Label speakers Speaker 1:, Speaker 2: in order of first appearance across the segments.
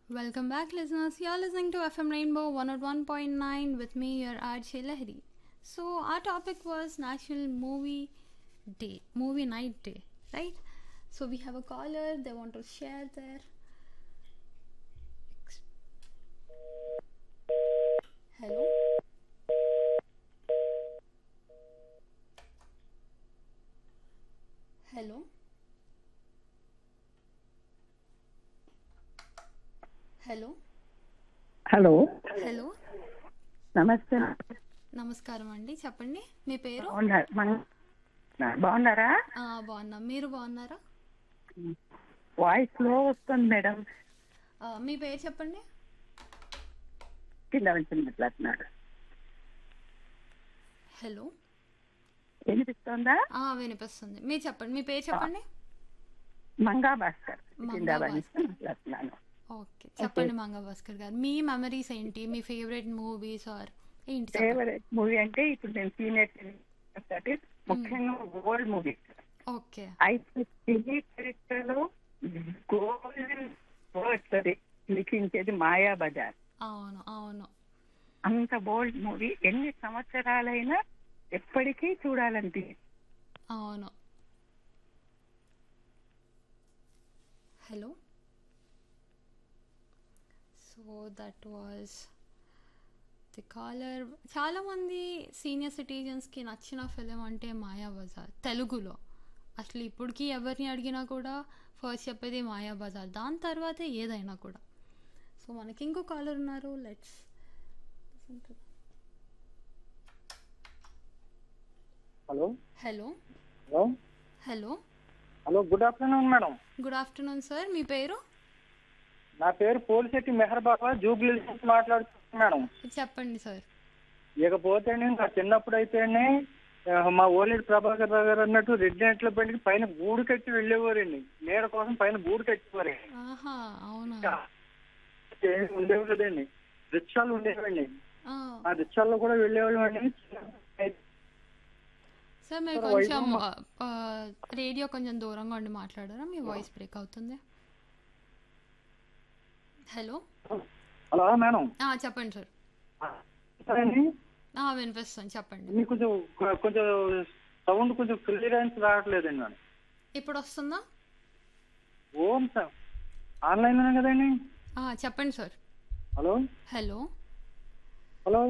Speaker 1: Welcome back, listeners. You're listening to FM Rainbow 101.9 with me, your RJ Lahiri. So, our topic was National Movie Day, Movie Night Day, right? So, we have a caller, they want to share their. ex- Hello? Hello? Hello?
Speaker 2: Hello
Speaker 1: hello
Speaker 2: నమస్తే
Speaker 1: నమస్కారం అండి చెప్పండి మీ పేరు
Speaker 2: బాగున్నారు మన- బాగున్నారా
Speaker 1: ఆ, బాగున్నాం మీరు బాగున్నారా
Speaker 2: వాయిస్ లో వస్తుంది మేడం
Speaker 1: ఆ, మీ పేరు చెప్పండి
Speaker 2: కింద నుంచి మాట్లాడుతున్నారు
Speaker 1: హలో
Speaker 2: వినిపిస్తుందా
Speaker 1: ఆ, వినిపిస్తుంది మీరు చెప్పండి మీ పేరు చెప్పండి
Speaker 2: మంగా భాస్కర్
Speaker 1: మంగా
Speaker 2: కింద నుంచి మాట్లాడుతున్నాను
Speaker 1: ఓకే చెప్పండి మంగా భాస్కర్ గారు మీ మెమరీస్ ఏంటి మీ ఫేవరెట్ మూవీస్ ఆర్ ఏంటి చెప్పండి.
Speaker 2: ఫేవరెట్ మూవీ అంటే ఇప్పుడు నేను సీనియర్ ముఖ్యంగా ఓల్డ్ మూవీ
Speaker 1: ఓకే
Speaker 2: అయితే టీవీ చరిత్రలో గోల్డెన్ వస్తుంది లిఖించేది మాయా బజార్
Speaker 1: అవును అవును
Speaker 2: అంత బోల్డ్ మూవీ ఎన్ని సంవత్సరాలైనా ఎప్పటికీ చూడాలంటే
Speaker 1: అవును hello so that was the caller చాలామంది సీనియర్ సిటిజన్స్కి నచ్చిన ఫిలిం అంటే మాయా బజార్ తెలుగులో అసలు ఇప్పటికీ ఎవరిని అడిగినా కూడా ఫస్ట్ చెప్పేది మాయా బజార్ దాని తర్వాతే ఏదైనా కూడా సో మనకి ఇంకో కాలర్ ఉన్నారు let's
Speaker 3: hello
Speaker 1: hello
Speaker 3: hello
Speaker 1: hello
Speaker 3: hello good afternoon madam
Speaker 1: good afternoon sir మీ పేరు
Speaker 3: నా పేరు పోలిశెట్టి మెహర్ బాబా జూబ్లీ నుంచి మాట్లాడుతున్నాను మేడం
Speaker 1: చెప్పండి సార్
Speaker 3: ఇకపోతే ఇంకా చిన్నప్పుడు అయితేనే ఆ, మా ఓలేడు ప్రభాకర్ రావు గారు అన్నట్టు రెడ్ నెట్ల బండికి పైన గూడు కట్టి వెళ్ళేవారండి నీడ కోసం పైన గూడు కట్టేవారండి
Speaker 1: ఆహా అవునా
Speaker 3: ఏం ఉండేవి కదండి రిక్షాలు ఉండేవండి
Speaker 1: ఆ,
Speaker 3: ఆ రిక్షాల్లో కూడా వెళ్ళేవాళ్ళం అండి
Speaker 1: సార్ మీరు
Speaker 3: సార్,
Speaker 1: కొంచెం
Speaker 3: వైభవ్
Speaker 1: ఆ, ఆ, రేడియో కొంచెం దూరంగా ఉండి మాట్లాడారా మీ వాయిస్ బ్రేక్ అవుతుంది హలో
Speaker 3: హలో మేడం
Speaker 1: ఆ, చెప్పండి సార్
Speaker 3: సరే అండి
Speaker 1: ఆ, వినిపిస్తుంది చెప్పండి
Speaker 3: మీకు కొంచెం కొంచెం సౌండ్ కొంచెం క్లియరెన్స్ రావట్లేదండి మేడం
Speaker 1: ఇప్పుడు వస్తుందా
Speaker 3: ఓం సార్ ఆన్లైన్లోనే కదండి
Speaker 1: ఆ, చెప్పండి sir
Speaker 3: hello
Speaker 1: hello
Speaker 3: hello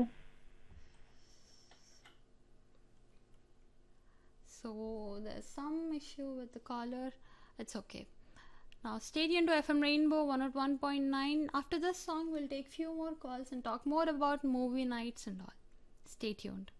Speaker 1: So there's some issue with the caller. It's okay. Now stay tuned to FM Rainbow 101.9. After this song, we'll take few more calls and talk more about movie nights and all. Stay tuned.